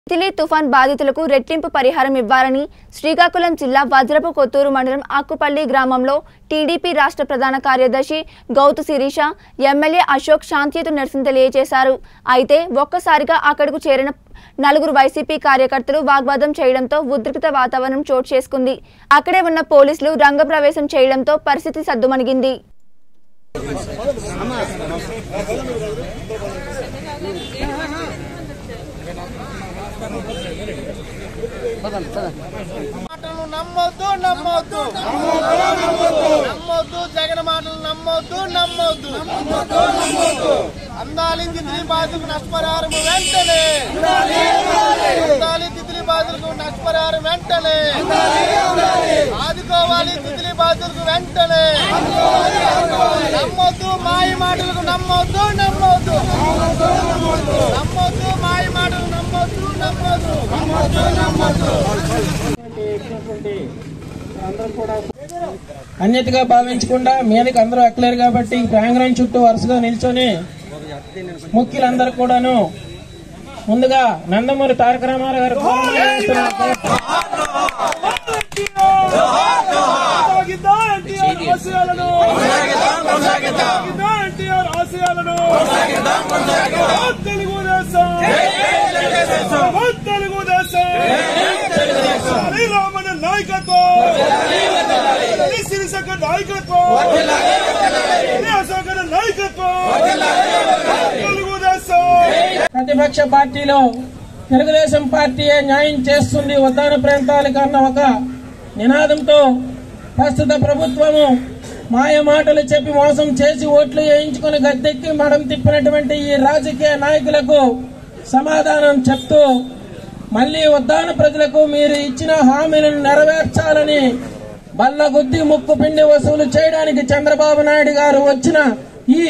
తిలీ తుఫాన్ బాధితులకు రెట్టింపు పరిహారం ఇవ్వాలని శ్రీకాకుళం జిల్లా వజ్రపు కొత్తూరు మండలం ఆకుపల్లి గ్రామంలో టీడీపీ రాష్ట్ర ప్రధాన కార్యదర్శి గౌతు శిరీష ఎమ్మెల్యే అశోక్ శాంతియుత నిరసన తెలియజేశారు అయితే ఒక్కసారిగా అక్కడకు చేరిన నలుగురు వైసీపీ కార్యకర్తలు వాగ్వాదం చేయడంతో ఉద్రిక్త వాతావరణం చోటు చేసుకుంది అక్కడే ఉన్న పోలీసులు రంగప్రవేశం చేయడంతో పరిస్థితి సద్దుమణిగింది మాటలు నమ్మొద్దు నమ్మొద్దు నమ్మొద్దు జగన్ మాటలు నమ్మొద్దు నమ్మొద్దు అందాలి తిత్లీ బాధలకు నష్టపరిహారం వెంటనే అందాలి తిత్లీ బాధలకు నష్టపరిహారం వెంటనే ఆదుకోవాలి తిత్లీ బాధలకు వెంటనే నమ్మొద్దు మాయ మాటలకు నమ్మొద్దు నమ్మొద్దు నమ్మొద్దు మాయ మాటలు నమ్మొద్దు నమ్మొద్దు అన్యతగా భావించకుండా మీదకి అందరూ ఎక్కలేరు కాబట్టి ఈ ప్రాంగణం చుట్టూ వరుసగా నిల్చొని ముఖ్యులందరూ కూడాను ముందుగా నందమూరి తారక రామారావు గారు పూలమాల వేస్తున్నారు. ప్రతిపక్ష పార్టీలో తెలుగుదేశం పార్టీయే న్యాయం చేస్తుంది ఉద్దాన ప్రాంతాలకు అన్న ఒక నినాదంతో ప్రస్తుత ప్రభుత్వము మాయ మాటలు చెప్పి మోసం చేసి ఓట్లు వేయించుకుని గద్దెక్కి మడం తిప్పినటువంటి ఈ రాజకీయ నాయకులకు సమాధానం చెప్తూ మళ్లీ ఉద్దాన ప్రజలకు మీరు ఇచ్చిన హామీలను నెరవేర్చాలని బల్లగుద్ది ముక్కు పిండి వసూలు చేయడానికి చంద్రబాబు నాయుడు గారు వచ్చిన